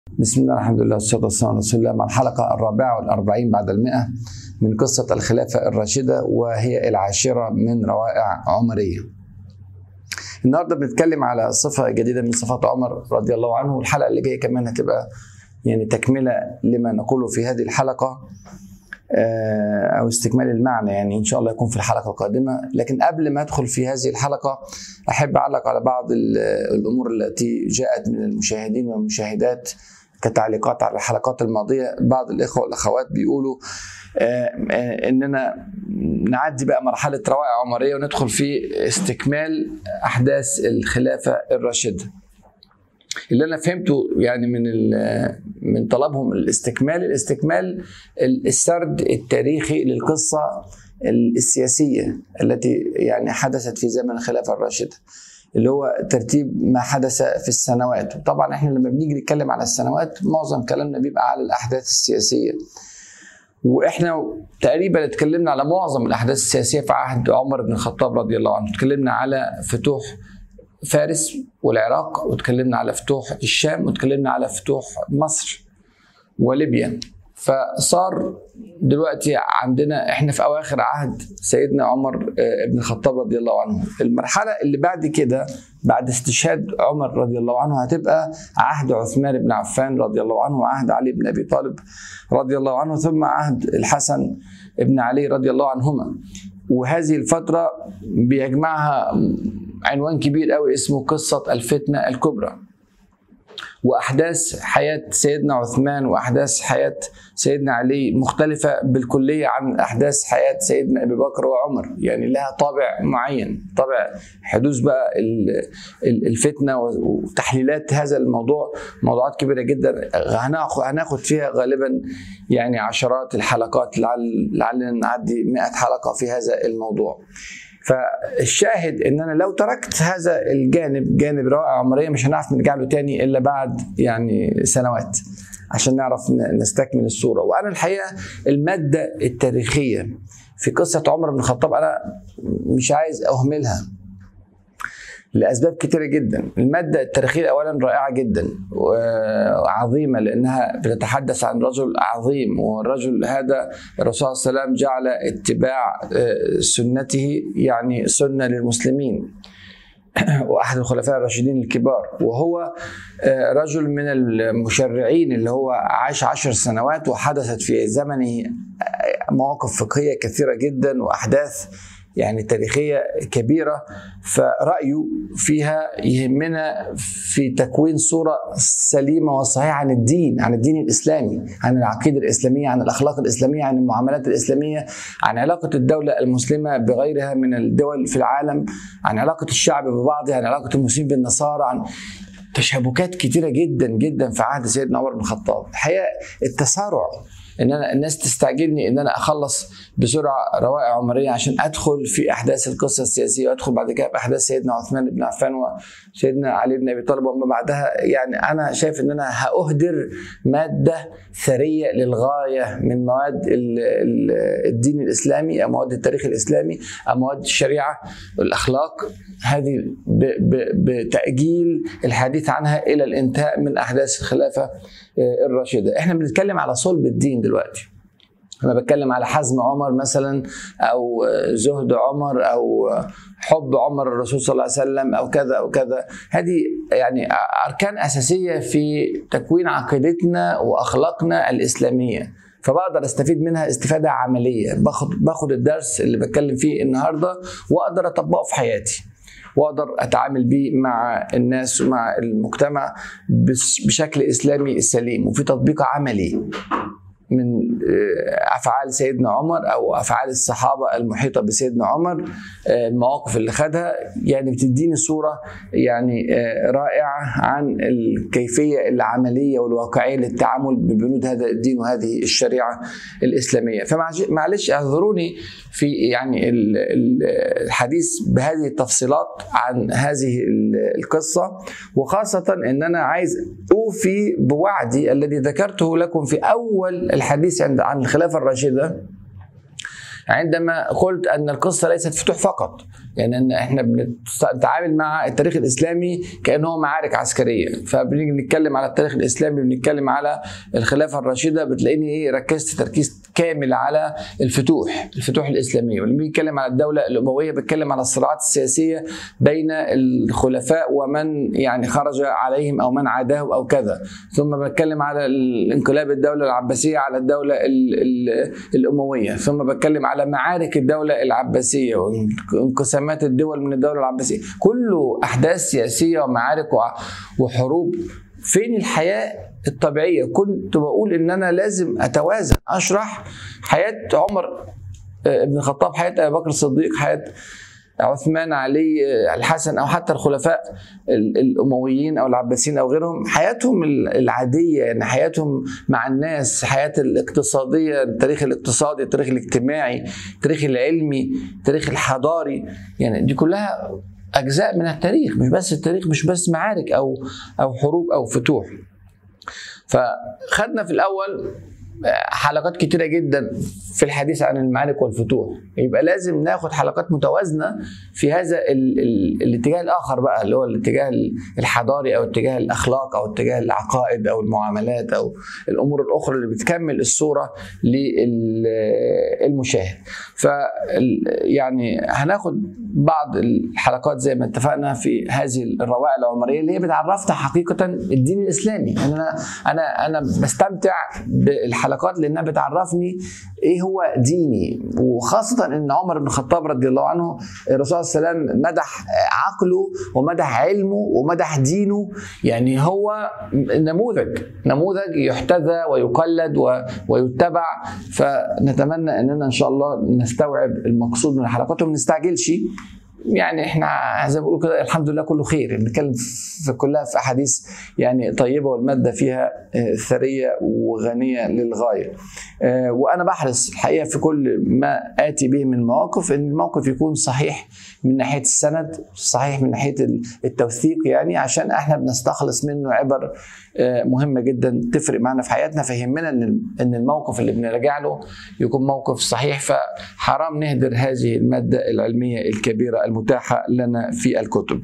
بسم الله الحمد لله والصلاة والسلام على رسول الله مع الحلقة الرابعة والأربعين بعد المئة من قصة الخلافة الراشدة وهي العاشرة من روائع عمرية النهاردة بنتكلم على صفة جديدة من صفات عمر رضي الله عنه والحلقة اللي جاية كمان هتبقى يعني تكملة لما نقوله في هذه الحلقة او استكمال المعنى يعني ان شاء الله يكون في الحلقه القادمه لكن قبل ما ادخل في هذه الحلقه احب اعلق على بعض الامور التي جاءت من المشاهدين والمشاهدات كتعليقات على الحلقات الماضيه بعض الاخوه والاخوات بيقولوا اننا نعدي بقى مرحله روائع عمريه وندخل في استكمال احداث الخلافه الراشده اللي انا فهمته يعني من من طلبهم الاستكمال الاستكمال السرد التاريخي للقصه السياسيه التي يعني حدثت في زمن الخلافه الراشده اللي هو ترتيب ما حدث في السنوات طبعا احنا لما بنيجي نتكلم على السنوات معظم كلامنا بيبقى على الاحداث السياسيه واحنا تقريبا اتكلمنا على معظم الاحداث السياسيه في عهد عمر بن الخطاب رضي الله عنه اتكلمنا على فتوح فارس والعراق وتكلمنا على فتوح الشام وتكلمنا على فتوح مصر وليبيا فصار دلوقتي عندنا احنا في اواخر عهد سيدنا عمر بن الخطاب رضي الله عنه المرحله اللي بعد كده بعد استشهاد عمر رضي الله عنه هتبقى عهد عثمان بن عفان رضي الله عنه وعهد علي بن ابي طالب رضي الله عنه ثم عهد الحسن بن علي رضي الله عنهما وهذه الفتره بيجمعها عنوان كبير قوي اسمه قصة الفتنة الكبرى وأحداث حياة سيدنا عثمان وأحداث حياة سيدنا علي مختلفة بالكلية عن أحداث حياة سيدنا أبي بكر وعمر يعني لها طابع معين طابع حدوث بقى الفتنة وتحليلات هذا الموضوع موضوعات كبيرة جدا هناخد فيها غالبا يعني عشرات الحلقات لعل لعلنا نعدي 100 حلقة في هذا الموضوع فالشاهد ان انا لو تركت هذا الجانب جانب روائع عمريه مش هنعرف نرجع له تاني الا بعد يعني سنوات عشان نعرف نستكمل الصوره وانا الحقيقه الماده التاريخيه في قصه عمر بن الخطاب انا مش عايز اهملها لاسباب كثيره جدا الماده التاريخيه اولا رائعه جدا وعظيمه لانها بتتحدث عن رجل عظيم والرجل هذا الرسول صلى الله عليه وسلم جعل اتباع سنته يعني سنه للمسلمين واحد الخلفاء الراشدين الكبار وهو رجل من المشرعين اللي هو عاش عشر سنوات وحدثت في زمنه مواقف فقهيه كثيره جدا واحداث يعني تاريخيه كبيره فرأيه فيها يهمنا في تكوين صوره سليمه وصحيحه عن الدين، عن الدين الاسلامي، عن العقيده الاسلاميه، عن الاخلاق الاسلاميه، عن المعاملات الاسلاميه، عن علاقه الدوله المسلمه بغيرها من الدول في العالم، عن علاقه الشعب ببعضه، عن علاقه المسلمين بالنصارى، عن تشابكات كثيره جدا جدا في عهد سيدنا عمر بن الخطاب، الحقيقه التسارع ان انا الناس تستعجلني ان انا اخلص بسرعه روائع عمريه عشان ادخل في احداث القصه السياسيه وادخل بعد كده باحداث سيدنا عثمان بن عفان وسيدنا علي بن ابي طالب وما بعدها يعني انا شايف ان انا هاهدر ماده ثريه للغايه من مواد الدين الاسلامي او مواد التاريخ الاسلامي او مواد الشريعه الاخلاق هذه بتاجيل الحديث عنها الى الانتهاء من احداث الخلافه الراشده احنا بنتكلم على صلب الدين دلوقتي انا بتكلم على حزم عمر مثلا او زهد عمر او حب عمر الرسول صلى الله عليه وسلم او كذا او كذا هذه يعني اركان اساسيه في تكوين عقيدتنا واخلاقنا الاسلاميه فبقدر استفيد منها استفاده عمليه باخد باخد الدرس اللي بتكلم فيه النهارده واقدر اطبقه في حياتي واقدر اتعامل بيه مع الناس ومع المجتمع بشكل اسلامي سليم وفي تطبيق عملي من افعال سيدنا عمر او افعال الصحابه المحيطه بسيدنا عمر المواقف اللي خدها يعني بتديني صوره يعني رائعه عن الكيفيه العمليه والواقعيه للتعامل ببنود هذا الدين وهذه الشريعه الاسلاميه فمعلش اعذروني في يعني الحديث بهذه التفصيلات عن هذه القصه وخاصه ان انا عايز اوفي بوعدي الذي ذكرته لكم في اول الحديث عن الخلافه الراشده عندما قلت ان القصه ليست فتوح فقط يعني ان احنا بنتعامل مع التاريخ الاسلامي كانه معارك عسكريه فبنيجي نتكلم على التاريخ الاسلامي بنتكلم على الخلافه الراشده بتلاقيني ايه ركزت تركيز كامل على الفتوح الفتوح الاسلاميه ولما بنتكلم على الدوله الامويه بتكلم على الصراعات السياسيه بين الخلفاء ومن يعني خرج عليهم او من عاداهم او كذا ثم بتكلم على انقلاب الدوله العباسيه على الدوله الامويه ثم بتكلم على معارك الدوله العباسيه وانقسامات الدول من الدوله العباسيه كله احداث سياسيه ومعارك وحروب فين الحياه الطبيعيه كنت بقول ان انا لازم اتوازن اشرح حياه عمر ابن الخطاب حياه ابي بكر الصديق حياه عثمان علي الحسن او حتى الخلفاء الامويين او العباسيين او غيرهم حياتهم العاديه يعني حياتهم مع الناس حياه الاقتصاديه التاريخ الاقتصادي التاريخ الاجتماعي التاريخ العلمي التاريخ الحضاري يعني دي كلها اجزاء من التاريخ مش بس التاريخ مش بس معارك او او حروب او فتوح فخدنا في الاول حلقات كتيره جدا في الحديث عن المعارك والفتوح يبقى لازم ناخد حلقات متوازنه في هذا ال ال الاتجاه الاخر بقى اللي هو الاتجاه الحضاري او اتجاه الاخلاق او اتجاه العقائد او المعاملات او الامور الاخرى اللي بتكمل الصوره للمشاهد ف يعني هناخد بعض الحلقات زي ما اتفقنا في هذه الروائع العمريه اللي هي بتعرفنا حقيقه الدين الاسلامي يعني انا انا انا بستمتع بالحلقات لانها بتعرفني ايه هو ديني وخاصه ان عمر بن الخطاب رضي الله عنه الرسول صلى الله عليه وسلم مدح عقله ومدح علمه ومدح دينه يعني هو نموذج نموذج يحتذى ويقلد ويتبع فنتمنى اننا ان شاء الله نستوعب المقصود من الحلقات وما نستعجلش يعني احنا زي ما بيقولوا كده الحمد لله كله خير بنتكلم في كلها في احاديث يعني طيبه والماده فيها ثريه وغنيه للغايه. وانا بحرص الحقيقه في كل ما اتي به من مواقف ان الموقف يكون صحيح من ناحيه السند، صحيح من ناحيه التوثيق يعني عشان احنا بنستخلص منه عبر مهمه جدا تفرق معنا في حياتنا فيهمنا ان ان الموقف اللي بنرجع له يكون موقف صحيح فحرام نهدر هذه الماده العلميه الكبيره المتاحه لنا في الكتب.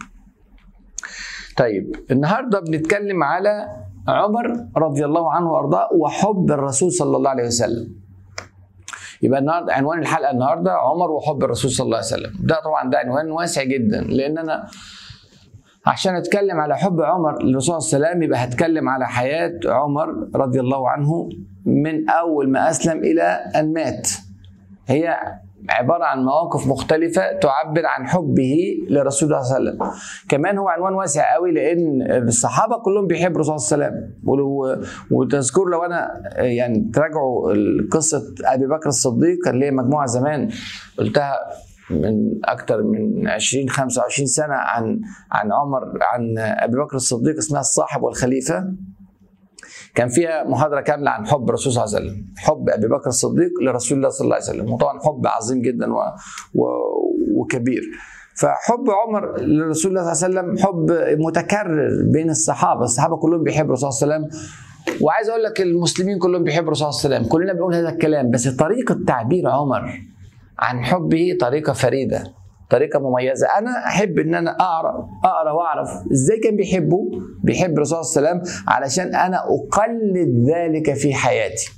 طيب النهارده بنتكلم على عمر رضي الله عنه وارضاه وحب الرسول صلى الله عليه وسلم. يبقى النهارده عنوان الحلقه النهارده عمر وحب الرسول صلى الله عليه وسلم. ده طبعا ده عنوان واسع جدا لان انا عشان اتكلم على حب عمر للرسول صلى الله عليه وسلم يبقى هتكلم على حياه عمر رضي الله عنه من اول ما اسلم الى ان مات. هي عبارة عن مواقف مختلفة تعبر عن حبه لرسول الله صلى الله عليه وسلم كمان هو عنوان واسع قوي لأن الصحابة كلهم بيحبوا الرسول صلى الله عليه وسلم وتذكروا لو أنا يعني تراجعوا قصة أبي بكر الصديق اللي هي مجموعة زمان قلتها من اكثر من 20 25 سنه عن عن عمر عن ابي بكر الصديق اسمها الصاحب والخليفه كان فيها محاضره كامله عن حب الرسول صلى الله عليه وسلم حب ابي بكر الصديق لرسول الله صلى الله عليه وسلم وطبعا حب عظيم جدا و... و... وكبير فحب عمر لرسول الله صلى الله عليه وسلم حب متكرر بين الصحابه الصحابه كلهم بيحبوا الرسول صلى الله عليه وسلم وعايز اقول لك المسلمين كلهم بيحبوا الرسول صلى الله عليه وسلم كلنا بنقول هذا الكلام بس طريقه تعبير عمر عن حبه طريقه فريده طريقة مميزة أنا أحب إن أنا أقرأ أقرأ وأعرف إزاي كان بيحبه بيحب الرسول صلى الله عليه وسلم علشان أنا أقلد ذلك في حياتي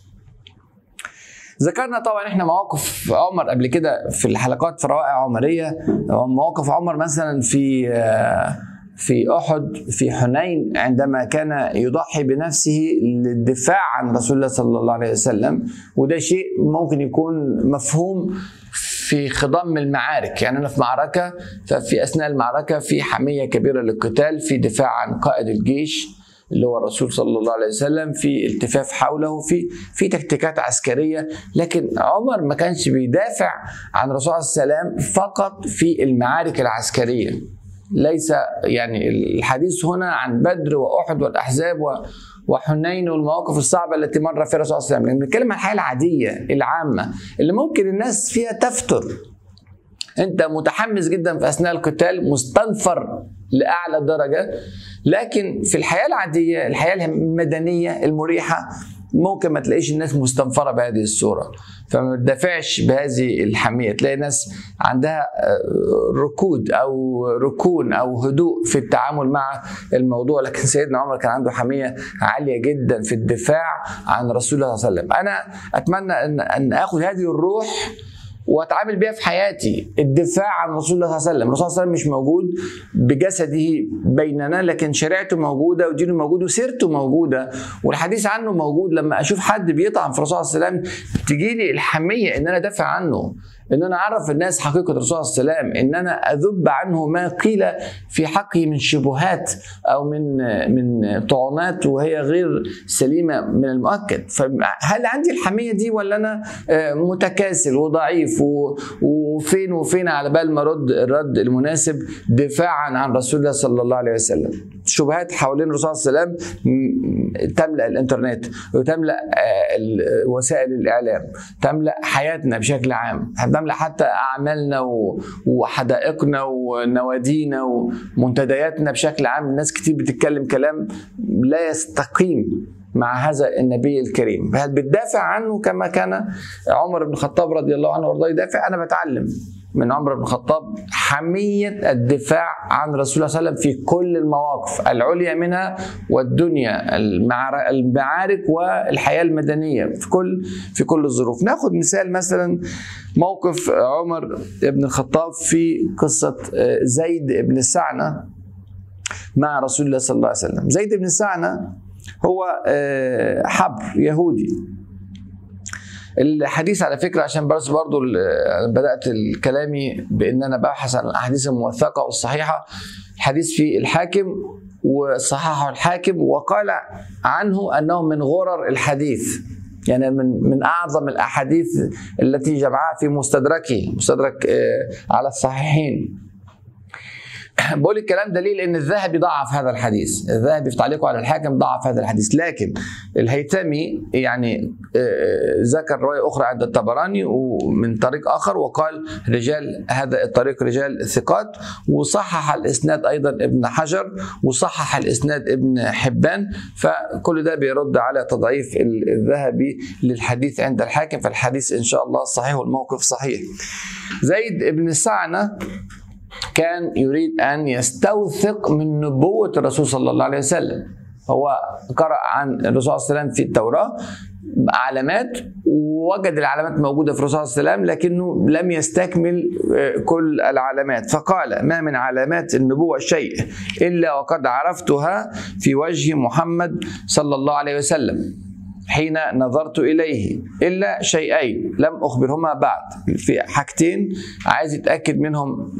ذكرنا طبعا احنا مواقف عمر قبل كده في الحلقات في روائع عمريه مواقف عمر مثلا في في احد في حنين عندما كان يضحي بنفسه للدفاع عن رسول الله صلى الله عليه وسلم وده شيء ممكن يكون مفهوم في خضم المعارك يعني انا في معركه ففي اثناء المعركه في حميه كبيره للقتال في دفاع عن قائد الجيش اللي هو الرسول صلى الله عليه وسلم في التفاف حوله في في تكتيكات عسكريه لكن عمر ما كانش بيدافع عن الرسول عليه السلام فقط في المعارك العسكريه ليس يعني الحديث هنا عن بدر واحد والاحزاب وحنين والمواقف الصعبه التي مر فيها الرسول صلى الله عليه وسلم بنتكلم عن الحياه العاديه العامه اللي ممكن الناس فيها تفتر انت متحمس جدا في اثناء القتال مستنفر لاعلى درجه لكن في الحياه العاديه الحياه المدنيه المريحه ممكن ما تلاقيش الناس مستنفره بهذه الصوره فما تدافعش بهذه الحميه تلاقي ناس عندها ركود او ركون او هدوء في التعامل مع الموضوع لكن سيدنا عمر كان عنده حميه عاليه جدا في الدفاع عن رسول الله صلى الله عليه وسلم انا اتمنى ان ان اخذ هذه الروح واتعامل بيها في حياتي الدفاع عن رسول الله صلى الله عليه وسلم الرسول صلى الله عليه وسلم مش موجود بجسده بيننا لكن شريعته موجوده ودينه موجود وسيرته موجوده والحديث عنه موجود لما اشوف حد بيطعن في الرسول صلى الله عليه وسلم تجي لي الحميه ان انا ادافع عنه ان انا اعرف الناس حقيقه الرسول صلى الله عليه وسلم ان انا اذب عنه ما قيل في حقه من شبهات او من من طعنات وهي غير سليمه من المؤكد فهل عندي الحميه دي ولا انا متكاسل وضعيف وفين وفين على بال ما ارد الرد المناسب دفاعا عن رسول الله صلى الله عليه وسلم شبهات حوالين الرسول صلى الله عليه وسلم تملا الانترنت وتملا وسائل الاعلام تملا حياتنا بشكل عام تملا حتى اعمالنا وحدائقنا ونوادينا ومنتدياتنا بشكل عام الناس كتير بتتكلم كلام لا يستقيم مع هذا النبي الكريم هل بتدافع عنه كما كان عمر بن الخطاب رضي الله عنه وارضاه يدافع انا بتعلم من عمر بن الخطاب حمية الدفاع عن رسول الله صلى الله عليه وسلم في كل المواقف العليا منها والدنيا المعارك والحياة المدنية في كل في كل الظروف ناخد مثال مثلا موقف عمر بن الخطاب في قصة زيد بن السعنة مع رسول الله صلى الله عليه وسلم زيد بن السعنة هو حبر يهودي الحديث على فكره عشان بس برضو بدات كلامي بان انا ببحث عن الاحاديث الموثقه والصحيحه الحديث في الحاكم وصححه الحاكم وقال عنه انه من غرر الحديث يعني من من اعظم الاحاديث التي جمعها في مستدركه مستدرك على الصحيحين بقول الكلام ده ليه؟ لان الذهبي ضعف هذا الحديث، الذهبي في تعليقه على الحاكم ضعف هذا الحديث، لكن الهيثمي يعني ذكر روايه اخرى عند الطبراني ومن طريق اخر وقال رجال هذا الطريق رجال ثقات وصحح الاسناد ايضا ابن حجر وصحح الاسناد ابن حبان فكل ده بيرد على تضعيف الذهبي للحديث عند الحاكم فالحديث ان شاء الله صحيح والموقف صحيح. زيد بن السعنه كان يريد ان يستوثق من نبوه الرسول صلى الله عليه وسلم هو قرأ عن الرسول صلى الله عليه وسلم في التوراة علامات ووجد العلامات موجودة في الرسول صلى الله عليه وسلم لكنه لم يستكمل كل العلامات فقال ما من علامات النبوة شيء إلا وقد عرفتها في وجه محمد صلى الله عليه وسلم حين نظرت إليه إلا شيئين لم أخبرهما بعد في حاجتين عايز يتأكد منهم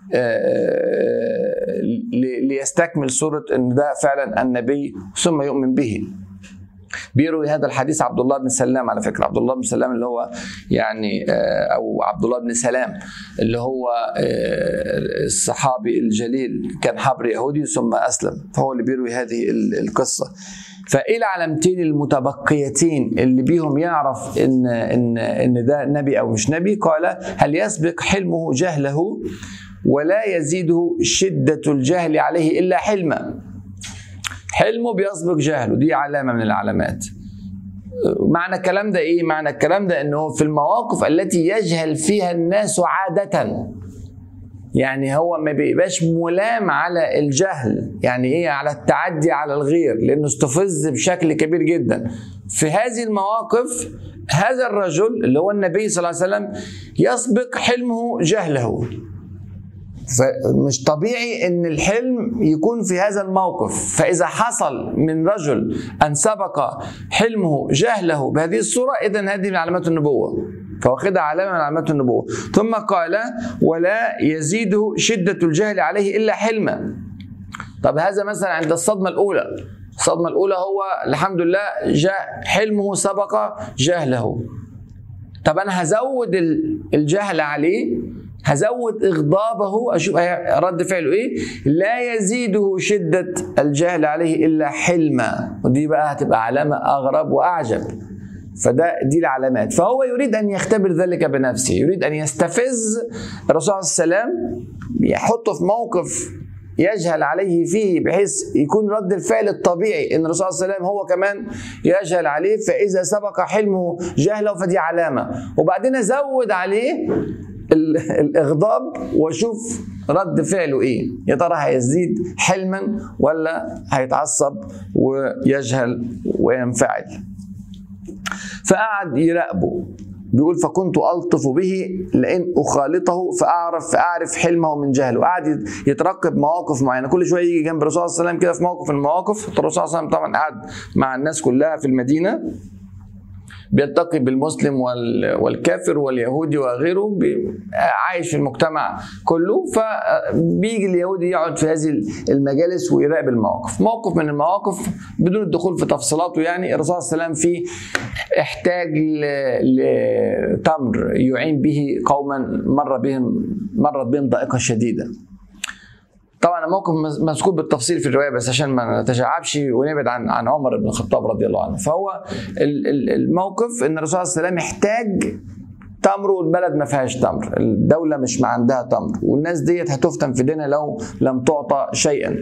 ليستكمل صورة أن ده فعلا النبي ثم يؤمن به بيروي هذا الحديث عبد الله بن سلام على فكره عبد الله بن سلام اللي هو يعني او عبد الله بن سلام اللي هو الصحابي الجليل كان حبر يهودي ثم اسلم فهو اللي بيروي هذه القصه فايه العلامتين المتبقيتين اللي بيهم يعرف ان ان ان ده نبي او مش نبي قال هل يسبق حلمه جهله ولا يزيده شده الجهل عليه الا حلما حلمه بيسبق جهله دي علامه من العلامات معنى الكلام ده ايه معنى الكلام ده انه في المواقف التي يجهل فيها الناس عاده يعني هو ما بيبقاش ملام على الجهل يعني ايه على التعدي على الغير لانه استفز بشكل كبير جدا في هذه المواقف هذا الرجل اللي هو النبي صلى الله عليه وسلم يسبق حلمه جهله فمش طبيعي ان الحلم يكون في هذا الموقف فاذا حصل من رجل ان سبق حلمه جهله بهذه الصوره اذا هذه من علامات النبوه فواخدها علامه من علامات النبوه ثم قال ولا يزيده شده الجهل عليه الا حلما طب هذا مثلا عند الصدمه الاولى الصدمه الاولى هو الحمد لله جاء حلمه سبق جهله طب انا هزود الجهل عليه هزود اغضابه اشوف رد فعله ايه لا يزيده شده الجهل عليه الا حلما ودي بقى هتبقى علامه اغرب واعجب فده دي العلامات فهو يريد ان يختبر ذلك بنفسه يريد ان يستفز الرسول صلى الله عليه وسلم يحطه في موقف يجهل عليه فيه بحيث يكون رد الفعل الطبيعي ان الرسول صلى الله عليه وسلم هو كمان يجهل عليه فاذا سبق حلمه جهله فدي علامه وبعدين ازود عليه الاغضاب واشوف رد فعله ايه يا ترى هيزيد حلما ولا هيتعصب ويجهل وينفعل فقعد يراقبه بيقول فكنت الطف به لان اخالطه فاعرف فاعرف حلمه من جهله قعد يترقب مواقف معينه كل شويه يجي جنب الرسول صلى الله عليه وسلم كده في موقف من المواقف الرسول صلى الله عليه وسلم طبعا قعد مع الناس كلها في المدينه بيلتقي بالمسلم والكافر واليهودي وغيره عايش في المجتمع كله فبيجي اليهودي يقعد في هذه المجالس ويراقب المواقف موقف من المواقف بدون الدخول في تفصيلاته يعني الرسول صلى الله عليه وسلم في احتاج لتمر يعين به قوما مر بهم مرت بهم ضائقه شديده طبعا الموقف مذكور بالتفصيل في الروايه بس عشان ما نتشعبش ونبعد عن عن عمر بن الخطاب رضي الله عنه فهو الموقف ان الرسول صلى الله عليه وسلم احتاج تمر والبلد ما فيهاش تمر الدوله مش ما عندها تمر والناس ديت هتفتن في دينها لو لم تعطى شيئا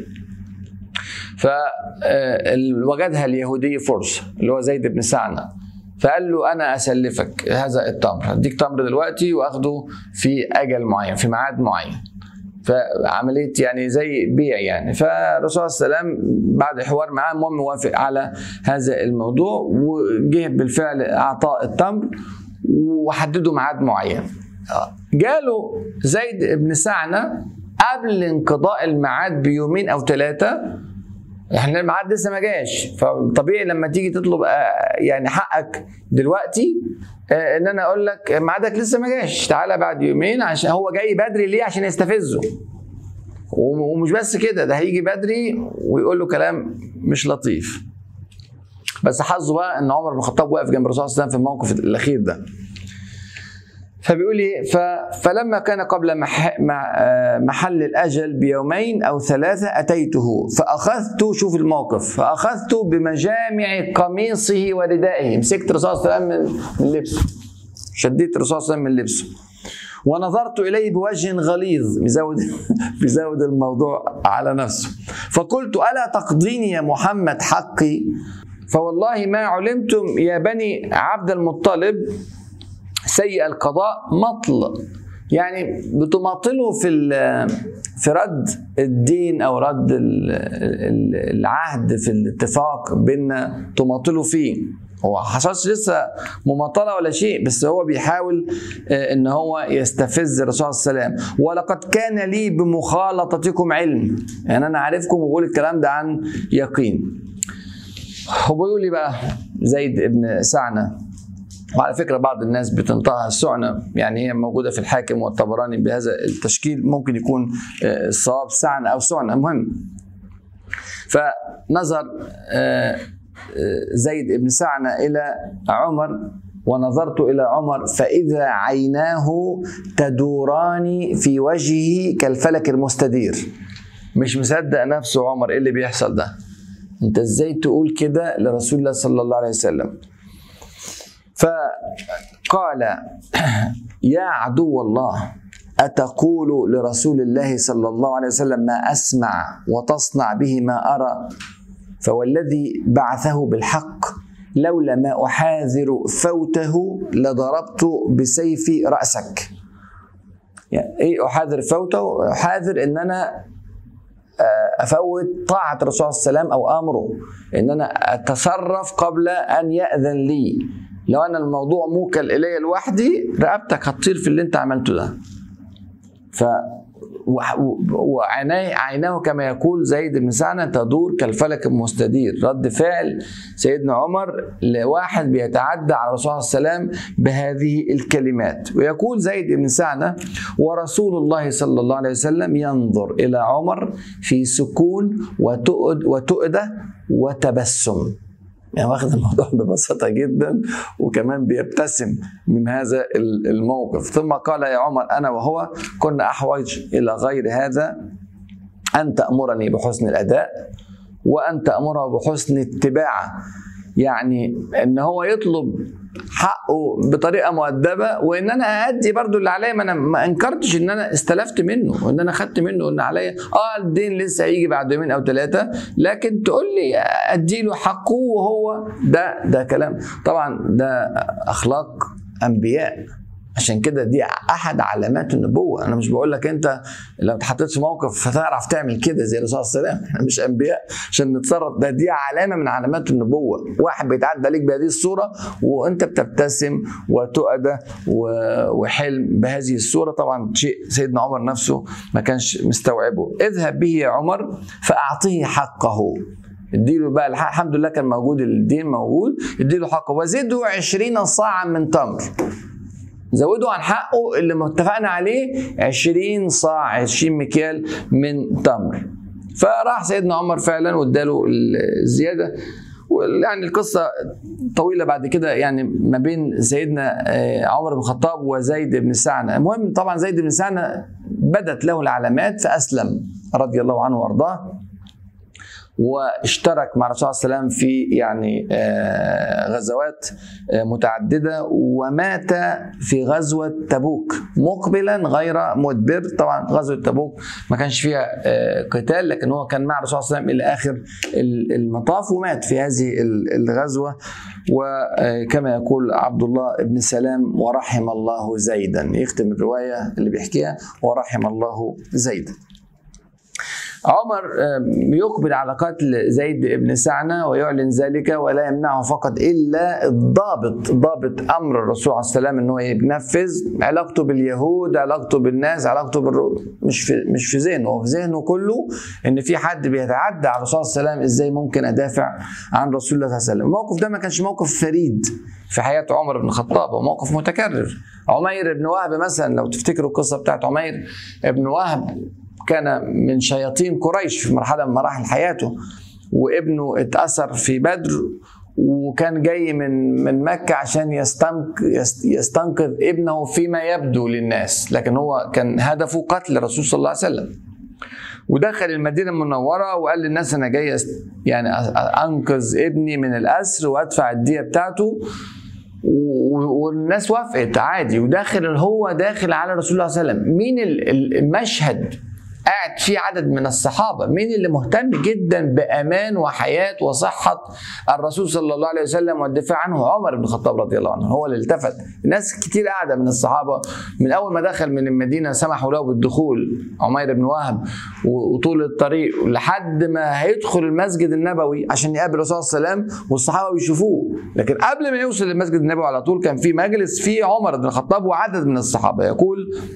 فوجدها اليهودي فرصه اللي هو زيد بن سعنه فقال له انا اسلفك هذا التمر هديك تمر دلوقتي واخده في اجل معين في ميعاد معين فعمليه يعني زي بيع يعني فالرسول صلى الله عليه وسلم بعد حوار معاه المهم وافق على هذا الموضوع وجه بالفعل اعطاء التمر وحددوا ميعاد معين جاله زيد بن سعنه قبل انقضاء الميعاد بيومين او ثلاثه احنا الميعاد لسه ما جاش فطبيعي لما تيجي تطلب يعني حقك دلوقتي ان انا اقول لك ميعادك لسه ما جاش تعالى بعد يومين عشان هو جاي بدري ليه عشان يستفزه ومش بس كده ده هيجي بدري ويقول له كلام مش لطيف بس حظه بقى ان عمر بن الخطاب واقف جنب الرسول صلى الله عليه وسلم في الموقف الاخير ده فبيقول ايه فلما كان قبل محل الاجل بيومين او ثلاثه اتيته فاخذت شوف الموقف فاخذت بمجامع قميصه وردائه مسكت الرسول صلى الله عليه وسلم من لبسه شديت الرسول صلى الله عليه وسلم من لبسه ونظرت اليه بوجه غليظ بيزود بيزود الموضوع على نفسه فقلت الا تقضيني يا محمد حقي فوالله ما علمتم يا بني عبد المطلب سيء القضاء مطل يعني بتماطله في في رد الدين او رد العهد في الاتفاق بيننا تماطله فيه هو حصلش لسه مماطلة ولا شيء بس هو بيحاول ان هو يستفز الرسول صلى الله عليه وسلم ولقد كان لي بمخالطتكم علم يعني انا عارفكم وبقول الكلام ده عن يقين هو بيقول لي بقى زيد ابن سعنة وعلى فكره بعض الناس بتنطقها السعنه يعني هي موجوده في الحاكم والطبراني بهذا التشكيل ممكن يكون الصواب سعن او سعنه المهم فنظر زيد بن سعنه الى عمر ونظرت الى عمر فاذا عيناه تدوران في وجهه كالفلك المستدير مش مصدق نفسه عمر ايه اللي بيحصل ده انت ازاي تقول كده لرسول الله صلى الله عليه وسلم فقال يا عدو الله أتقول لرسول الله صلى الله عليه وسلم ما أسمع وتصنع به ما أرى فوالذي بعثه بالحق لولا ما أحاذر فوته لضربت بسيفي رأسك يعني إيه أحاذر فوته أحاذر إن أنا افوت طاعه الرسول صلى الله عليه وسلم او امره ان انا اتصرف قبل ان ياذن لي لو انا الموضوع موكل الي لوحدي رقبتك هتطير في اللي انت عملته ده ف وعيناه عيناه كما يقول زيد بن سعنة تدور كالفلك المستدير رد فعل سيدنا عمر لواحد بيتعدى على الرسول صلى الله عليه وسلم بهذه الكلمات ويقول زيد بن سعنة ورسول الله صلى الله عليه وسلم ينظر إلى عمر في سكون وتؤد وتؤدة وتبسم يعني واخد الموضوع ببساطه جدا وكمان بيبتسم من هذا الموقف ثم قال يا عمر انا وهو كنا احوج الى غير هذا ان تامرني بحسن الاداء وان تامره بحسن اتباعه يعني ان هو يطلب حقه بطريقه مؤدبه وان انا ادي برضو اللي عليا ما انا ما انكرتش ان انا استلفت منه وان انا خدت منه ان عليا اه الدين لسه هيجي بعد يومين او ثلاثه لكن تقول لي ادي له حقه وهو ده ده كلام طبعا ده اخلاق انبياء عشان كده دي احد علامات النبوه انا مش بقول لك انت لو اتحطيت في موقف فتعرف تعمل كده زي الرسول صلى الله عليه وسلم احنا مش انبياء عشان نتصرف ده دي علامه من علامات النبوه واحد بيتعدى عليك بهذه الصوره وانت بتبتسم وتؤدى وحلم بهذه الصوره طبعا شيء سيدنا عمر نفسه ما كانش مستوعبه اذهب به يا عمر فاعطيه حقه اديله بقى الحمد لله كان موجود الدين موجود اديله حقه وزده عشرين صاعا من تمر زودوا عن حقه اللي متفقنا عليه 20 صاع 20 مكيال من تمر فراح سيدنا عمر فعلا واداله الزياده يعني القصة طويلة بعد كده يعني ما بين سيدنا عمر بن الخطاب وزيد بن سعنة المهم طبعا زيد بن سعنة بدت له العلامات فأسلم رضي الله عنه وأرضاه واشترك مع الرسول صلى الله عليه وسلم في يعني غزوات متعدده ومات في غزوه تبوك مقبلا غير مدبر طبعا غزوه تبوك ما كانش فيها قتال لكن هو كان مع الرسول صلى الله عليه وسلم الى اخر المطاف ومات في هذه الغزوه وكما يقول عبد الله بن سلام ورحم الله زيدا يختم الروايه اللي بيحكيها ورحم الله زيدا عمر يقبل على قتل زيد بن سعنة ويعلن ذلك ولا يمنعه فقط إلا الضابط ضابط أمر الرسول عليه السلام أنه ينفذ علاقته باليهود علاقته بالناس علاقته بالر... مش في مش في ذهنه هو في ذهنه كله أن في حد بيتعدى على الرسول عليه السلام إزاي ممكن أدافع عن رسول الله صلى الله عليه وسلم الموقف ده ما كانش موقف فريد في حياة عمر بن الخطاب هو موقف متكرر عمير بن وهب مثلا لو تفتكروا القصة بتاعت عمير بن وهب كان من شياطين قريش في مرحله من مراحل حياته وابنه اتأثر في بدر وكان جاي من من مكة عشان يستنقذ ابنه فيما يبدو للناس لكن هو كان هدفه قتل الرسول صلى الله عليه وسلم ودخل المدينة المنورة وقال للناس أنا جاي يعني أنقذ ابني من الأسر وأدفع الدية بتاعته والناس وافقت عادي وداخل هو داخل على رسول الله صلى الله عليه وسلم مين المشهد قاعد في عدد من الصحابه مين اللي مهتم جدا بامان وحياه وصحه الرسول صلى الله عليه وسلم والدفاع عنه عمر بن الخطاب رضي الله عنه هو اللي التفت ناس كتير قاعده من الصحابه من اول ما دخل من المدينه سمحوا له بالدخول عمير بن وهب وطول الطريق لحد ما هيدخل المسجد النبوي عشان يقابل الرسول صلى الله عليه وسلم والصحابه بيشوفوه لكن قبل ما يوصل للمسجد النبوي على طول كان في مجلس فيه عمر بن الخطاب وعدد من الصحابه يقول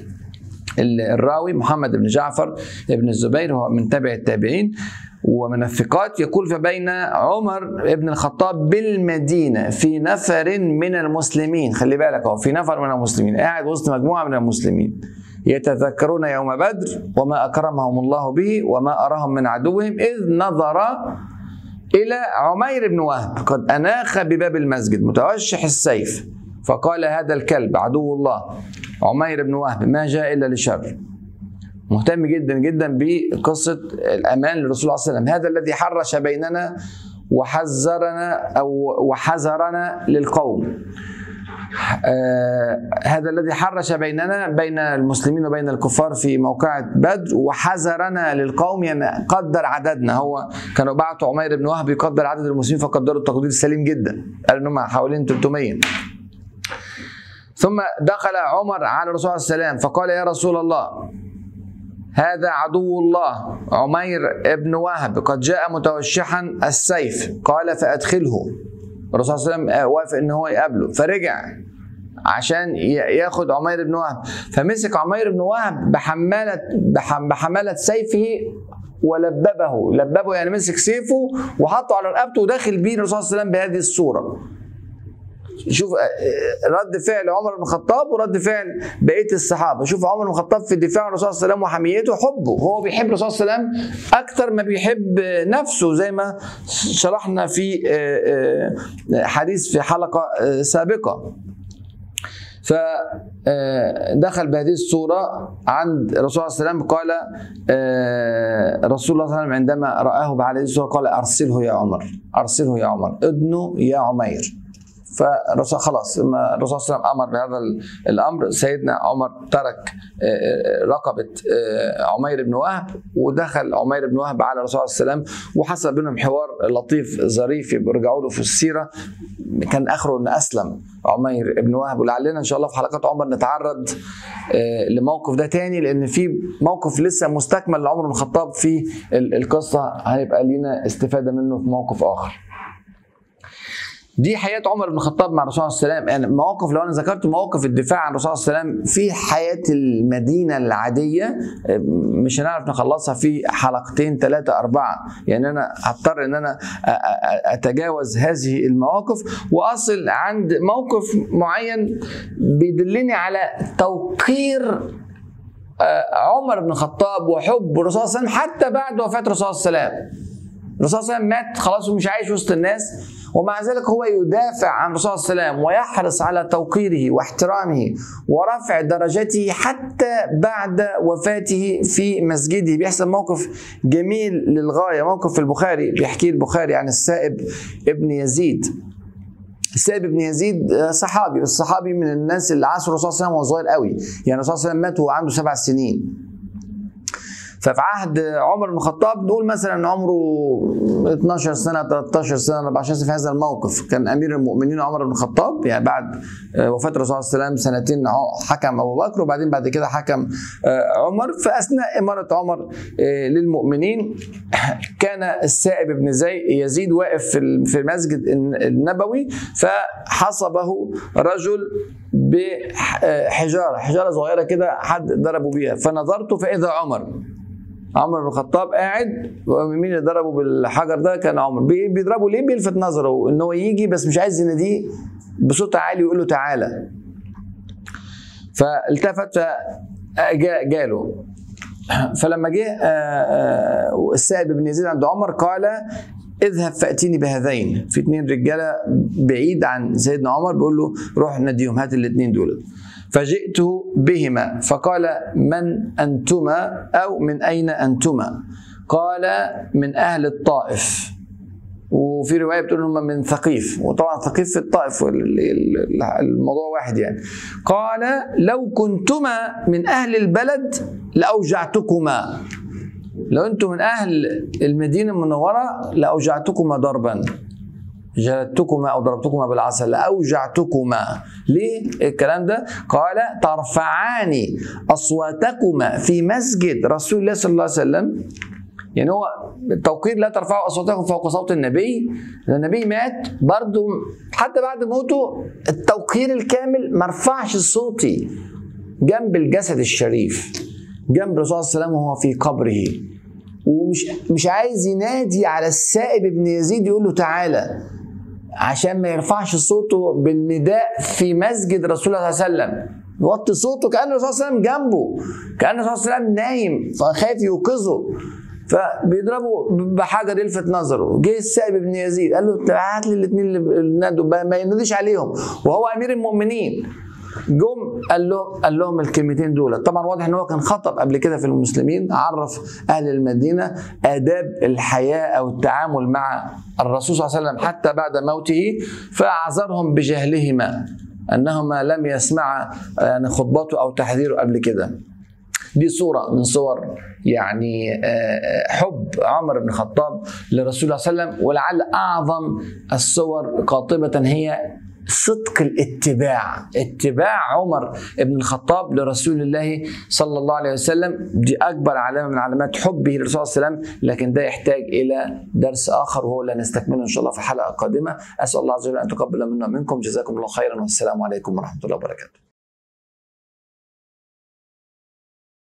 الراوي محمد بن جعفر بن الزبير هو من تابع التابعين ومن الثقات يقول فبين عمر بن الخطاب بالمدينة في نفر من المسلمين خلي بالك هو في نفر من المسلمين قاعد وسط مجموعة من المسلمين يتذكرون يوم بدر وما أكرمهم الله به وما أراهم من عدوهم إذ نظر إلى عمير بن وهب قد أناخ بباب المسجد متوشح السيف فقال هذا الكلب عدو الله عمير بن وهب ما جاء الا لشر مهتم جدا جدا بقصه الامان للرسول صلى الله عليه وسلم هذا الذي حرش بيننا وحذرنا او وحذرنا للقوم آه هذا الذي حرش بيننا بين المسلمين وبين الكفار في موقعة بدر وحذرنا للقوم يعني قدر عددنا هو كانوا بعتوا عمير بن وهب يقدر عدد المسلمين فقدروا التقدير السليم جدا قال انهم حوالين 300 ثم دخل عمر على الرسول عليه السلام فقال يا رسول الله هذا عدو الله عمير ابن وهب قد جاء متوشحا السيف قال فأدخله الرسول صلى الله عليه وسلم وافق ان هو يقابله فرجع عشان ياخد عمير بن وهب فمسك عمير بن وهب بحمالة بحمالة سيفه ولببه لببه يعني مسك سيفه وحطه على رقبته وداخل بيه الرسول صلى الله عليه وسلم بهذه الصوره شوف رد فعل عمر بن الخطاب ورد فعل بقيه الصحابه شوف عمر بن الخطاب في الدفاع عن الرسول صلى الله عليه وسلم وحميته حبه هو بيحب الرسول صلى الله عليه وسلم اكثر ما بيحب نفسه زي ما شرحنا في حديث في حلقه سابقه فدخل بهذه الصورة عند الرسول صلى الله عليه وسلم قال رسول الله صلى الله عليه وسلم عندما رآه بهذه الصورة قال أرسله يا عمر أرسله يا عمر ادنه يا عمير فالرسول خلاص لما الرسول صلى الله عليه وسلم امر بهذا الامر سيدنا عمر ترك رقبه عمير بن وهب ودخل عمير بن وهب على الرسول صلى الله عليه وسلم وحصل بينهم حوار لطيف ظريف بيرجعوا له في السيره كان اخره ان اسلم عمير بن وهب ولعلنا ان شاء الله في حلقات عمر نتعرض لموقف ده تاني لان في موقف لسه مستكمل لعمر بن الخطاب في القصه هيبقى لينا استفاده منه في موقف اخر. دي حياة عمر بن الخطاب مع الرسول صلى الله عليه وسلم يعني مواقف لو أنا ذكرت مواقف الدفاع عن الرسول صلى الله عليه وسلم في حياة المدينة العادية مش هنعرف نخلصها في حلقتين ثلاثة أربعة يعني أنا هضطر إن أنا أتجاوز هذه المواقف وأصل عند موقف معين بيدلني على توقير عمر بن الخطاب وحب الرسول صلى الله عليه وسلم حتى بعد وفاة الرسول صلى الله عليه وسلم الرسول صلى الله عليه وسلم مات خلاص ومش عايش وسط الناس ومع ذلك هو يدافع عن الرسول صلى الله عليه وسلم ويحرص على توقيره واحترامه ورفع درجته حتى بعد وفاته في مسجده بيحصل موقف جميل للغايه موقف في البخاري بيحكيه البخاري عن السائب ابن يزيد السائب بن يزيد صحابي بس صحابي من الناس اللي عاشوا الرسول صلى الله عليه وسلم وهو صغير قوي يعني الرسول صلى الله عليه وسلم مات وهو عنده سبع سنين ففي عهد عمر بن الخطاب نقول مثلا عمره 12 سنه 13 سنه 14 سنه في هذا الموقف كان امير المؤمنين عمر بن الخطاب يعني بعد وفاه الرسول صلى الله عليه وسلم سنتين حكم ابو بكر وبعدين بعد كده حكم عمر فاثناء اماره عمر للمؤمنين كان السائب بن زي يزيد واقف في المسجد النبوي فحصبه رجل بحجاره حجاره صغيره كده حد ضربه بيها فنظرت فاذا عمر عمر بن الخطاب قاعد ومين اللي ضربه بالحجر ده كان عمر بيضربه ليه بيلفت نظره ان هو يجي بس مش عايز يناديه بصوت عالي ويقول له تعالى فالتفت فجاله فلما جه السائب بن يزيد عند عمر قال اذهب فاتيني بهذين في اثنين رجاله بعيد عن سيدنا عمر بيقول له روح ناديهم هات الاثنين دول فجئت بهما فقال من انتما او من اين انتما قال من اهل الطائف وفي روايه بتقول هم من ثقيف وطبعا ثقيف في الطائف الموضوع واحد يعني قال لو كنتما من اهل البلد لاوجعتكما لو انتم من اهل المدينه المنوره لاوجعتكما ضربا جلدتكما او ضربتكما بالعسل لاوجعتكما ليه الكلام ده قال ترفعان اصواتكما في مسجد رسول الله صلى الله عليه وسلم يعني هو التوقير لا ترفعوا اصواتكم فوق صوت النبي النبي مات برضه حتى بعد موته التوقير الكامل ما رفعش صوتي جنب الجسد الشريف جنب الرسول صلى الله عليه وسلم وهو في قبره ومش مش عايز ينادي على السائب بن يزيد يقول له تعالى عشان ما يرفعش صوته بالنداء في مسجد رسول الله صلى الله عليه وسلم يوطي صوته كان الرسول صلى الله عليه وسلم جنبه كان الرسول صلى الله عليه وسلم نايم فخايف يوقظه فبيضربه بحجر يلفت نظره جه السائب بن يزيد قال له هات لي الاثنين اللي نادوا ما يناديش عليهم وهو امير المؤمنين جم قال له قال لهم الكلمتين دول طبعا واضح ان هو كان خطب قبل كده في المسلمين عرف اهل المدينه اداب الحياه او التعامل مع الرسول صلى الله عليه وسلم حتى بعد موته فاعذرهم بجهلهما انهما لم يسمعا يعني خطبته او تحذيره قبل كده دي صورة من صور يعني حب عمر بن الخطاب لرسول الله صلى الله عليه وسلم ولعل أعظم الصور قاطبة هي صدق الاتباع اتباع عمر بن الخطاب لرسول الله صلى الله عليه وسلم دي أكبر علامة من علامات حبه للرسول صلى الله عليه وسلم لكن ده يحتاج إلى درس آخر وهو اللي نستكمله إن شاء الله في حلقة قادمة أسأل الله عز وجل أن تقبل منا منكم جزاكم الله خيرا والسلام عليكم ورحمة الله وبركاته